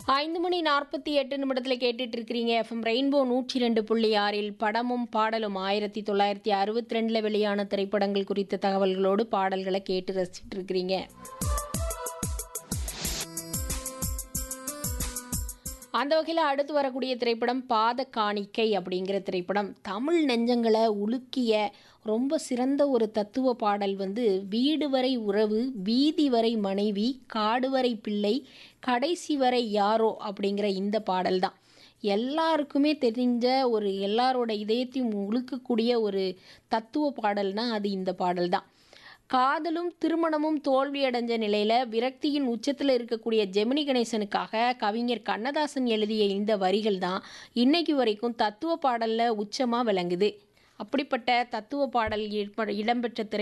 ஐந்து மணி நாற்பத்தி எட்டு நிமிடத்தில் கேட்டுட்டு இருக்கிறீங்க எஃப்எம் ரெயின்போ நூற்றி ரெண்டு புள்ளி ஆறில் படமும் பாடலும் ஆயிரத்தி தொள்ளாயிரத்தி அறுபத்தி ரெண்டில் வெளியான திரைப்படங்கள் குறித்த தகவல்களோடு பாடல்களை கேட்டு ரசிச்சுட்டு இருக்கிறீங்க அந்த வகையில் அடுத்து வரக்கூடிய திரைப்படம் பாத காணிக்கை அப்படிங்கிற திரைப்படம் தமிழ் நெஞ்சங்களை உலுக்கிய ரொம்ப சிறந்த ஒரு தத்துவ பாடல் வந்து வீடு வரை உறவு வீதி வரை மனைவி காடு வரை பிள்ளை கடைசி வரை யாரோ அப்படிங்கிற இந்த பாடல் தான் எல்லாருக்குமே தெரிஞ்ச ஒரு எல்லாரோட இதயத்தையும் உழுக்கக்கூடிய ஒரு தத்துவ பாடல்னா அது இந்த பாடல் தான் காதலும் திருமணமும் தோல்வியடைஞ்ச நிலையில் விரக்தியின் உச்சத்தில் இருக்கக்கூடிய ஜெமினி கணேசனுக்காக கவிஞர் கண்ணதாசன் எழுதிய இந்த வரிகள் தான் இன்னைக்கு வரைக்கும் தத்துவ பாடலில் உச்சமாக விளங்குது அப்படிப்பட்ட தத்துவ பாடல் இடம்பெற்ற திரை